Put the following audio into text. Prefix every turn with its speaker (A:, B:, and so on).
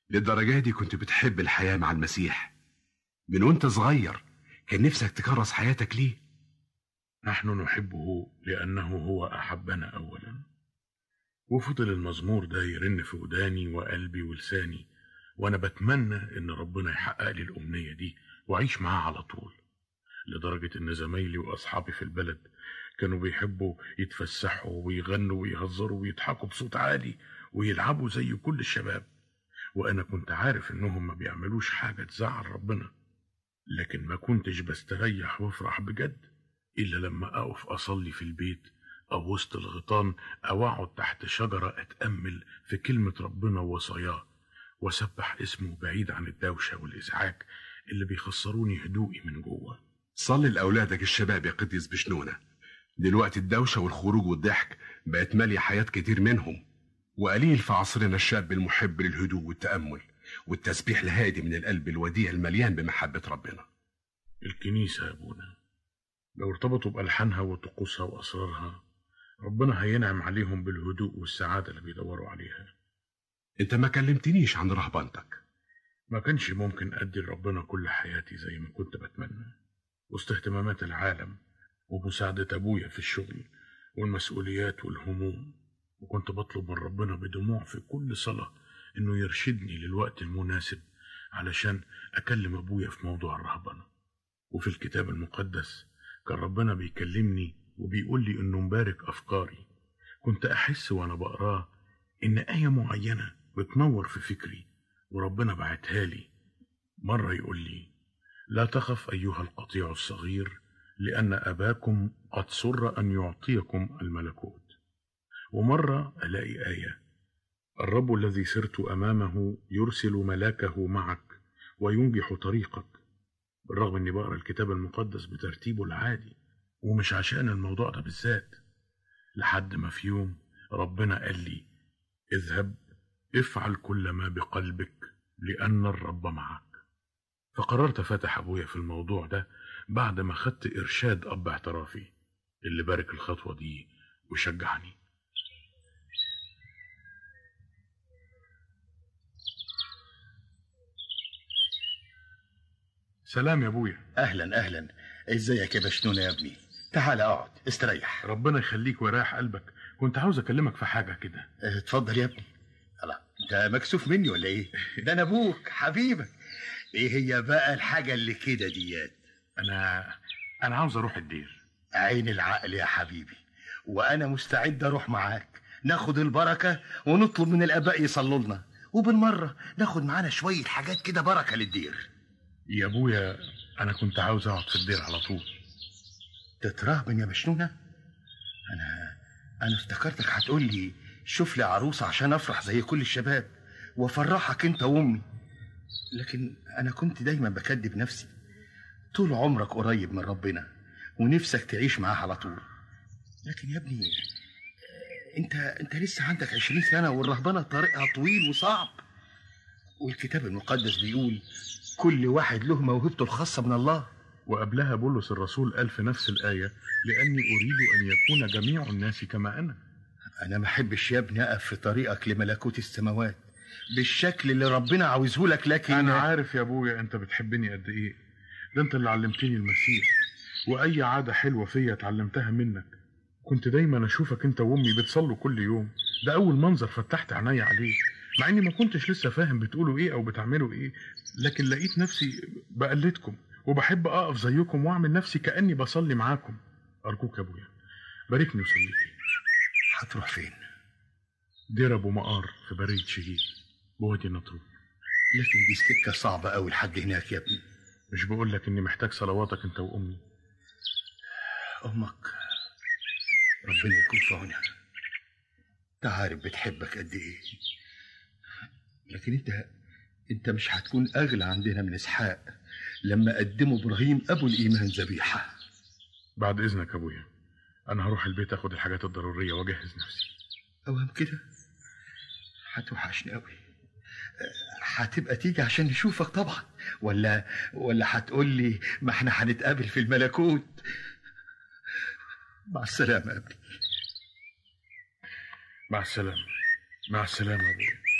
A: للدرجة دي كنت بتحب الحياة مع المسيح من وانت صغير كان نفسك تكرس حياتك ليه
B: نحن نحبه لأنه هو أحبنا أولا وفضل المزمور ده يرن في وداني وقلبي ولساني وأنا بتمنى إن ربنا يحقق لي الأمنية دي وأعيش معاه على طول لدرجة إن زمايلي وأصحابي في البلد كانوا بيحبوا يتفسحوا ويغنوا ويهزروا ويضحكوا بصوت عالي ويلعبوا زي كل الشباب وأنا كنت عارف إنهم ما بيعملوش حاجة تزعل ربنا لكن ما كنتش بستريح وافرح بجد إلا لما أقف أصلي في البيت أو وسط الغيطان أو أقعد تحت شجرة أتأمل في كلمة ربنا ووصاياه وأسبح اسمه بعيد عن الدوشة والإزعاج اللي بيخسروني هدوئي من جوه
A: صلي لأولادك الشباب يا قديس بشنونة دلوقتي الدوشة والخروج والضحك بقت مالية حياة كتير منهم وقليل في عصرنا الشاب المحب للهدوء والتأمل والتسبيح الهادي من القلب الوديع المليان بمحبة ربنا
B: الكنيسة يا أبونا لو ارتبطوا بألحانها وطقوسها وأسرارها ربنا هينعم عليهم بالهدوء والسعادة اللي بيدوروا عليها
A: انت ما كلمتنيش عن رهبنتك
B: ما كانش ممكن أدي لربنا كل حياتي زي ما كنت بتمنى وسط اهتمامات العالم ومساعدة أبويا في الشغل والمسؤوليات والهموم وكنت بطلب من ربنا بدموع في كل صلاة إنه يرشدني للوقت المناسب علشان أكلم أبويا في موضوع الرهبنة وفي الكتاب المقدس كان ربنا بيكلمني وبيقول لي إنه مبارك أفكاري كنت أحس وأنا بقراه إن آية معينة بتنور في فكري وربنا بعتها لي مرة يقول لي لا تخف أيها القطيع الصغير لأن أباكم قد سر أن يعطيكم الملكوت ومرة ألاقي آية الرب الذي سرت أمامه يرسل ملاكه معك وينجح طريقك بالرغم أني بقرأ الكتاب المقدس بترتيبه العادي ومش عشان الموضوع ده بالذات لحد ما في يوم ربنا قال لي اذهب افعل كل ما بقلبك لأن الرب معك فقررت أفتح أبويا في الموضوع ده بعد ما خدت إرشاد أب اعترافي اللي بارك الخطوة دي وشجعني سلام يا ابويا
C: اهلا اهلا ازيك يا بشنونه يا ابني تعال اقعد استريح
B: ربنا يخليك ويريح قلبك كنت عاوز اكلمك في حاجه كده
C: اه، اتفضل يا ابني الله انت مكسوف مني ولا ايه ده انا ابوك حبيبك ايه هي بقى الحاجه اللي كده ديات
B: انا انا عاوز اروح الدير
C: عين العقل يا حبيبي وانا مستعد اروح معاك ناخد البركه ونطلب من الاباء يصلوا لنا وبالمره ناخد معانا شويه حاجات كده بركه للدير
B: يا ابويا انا كنت عاوز اقعد في الدير على طول
C: تترهبن يا مشنونه انا انا افتكرتك هتقول لي شوف لي عروسه عشان افرح زي كل الشباب وافرحك انت وامي لكن انا كنت دايما بكدب نفسي طول عمرك قريب من ربنا ونفسك تعيش معاه على طول لكن يا ابني آه، انت انت لسه عندك عشرين سنه والرهبنه طريقها طويل وصعب والكتاب المقدس بيقول كل واحد له موهبته الخاصه من الله
B: وقبلها بولس الرسول قال في نفس الايه لاني اريد ان يكون جميع الناس كما انا
C: انا ما احبش يا ابني اقف في طريقك لملكوت السماوات بالشكل اللي ربنا عاوزه لك لكن
B: انا عارف يا ابويا انت بتحبني قد ايه ده انت اللي علمتني المسيح واي عاده حلوه فيا اتعلمتها منك كنت دايما اشوفك انت وامي بتصلوا كل يوم ده اول منظر فتحت عيني عليه مع اني ما كنتش لسه فاهم بتقولوا ايه او بتعملوا ايه لكن لقيت نفسي بقلدكم وبحب اقف زيكم واعمل نفسي كاني بصلي معاكم ارجوك يا ابويا باركني وصلي لي
C: هتروح فين
B: دير ابو مقار في برية شهيد بوادي النطرون
C: لكن دي سكه صعبه قوي لحد هناك يا ابني
B: مش بقول لك اني محتاج صلواتك انت وامي
C: امك ربنا يكون في عونها انت عارف بتحبك قد ايه لكن انت انت مش هتكون اغلى عندنا من اسحاق لما قدموا ابراهيم ابو الايمان ذبيحه
B: بعد اذنك يا ابويا انا هروح البيت اخد الحاجات الضروريه واجهز نفسي
C: اوام كده هتوحشني قوي هتبقى تيجي عشان نشوفك طبعا ولا ولا هتقول لي ما احنا هنتقابل في الملكوت مع السلامه يا ابني
B: مع السلامه مع السلامه يا ابويا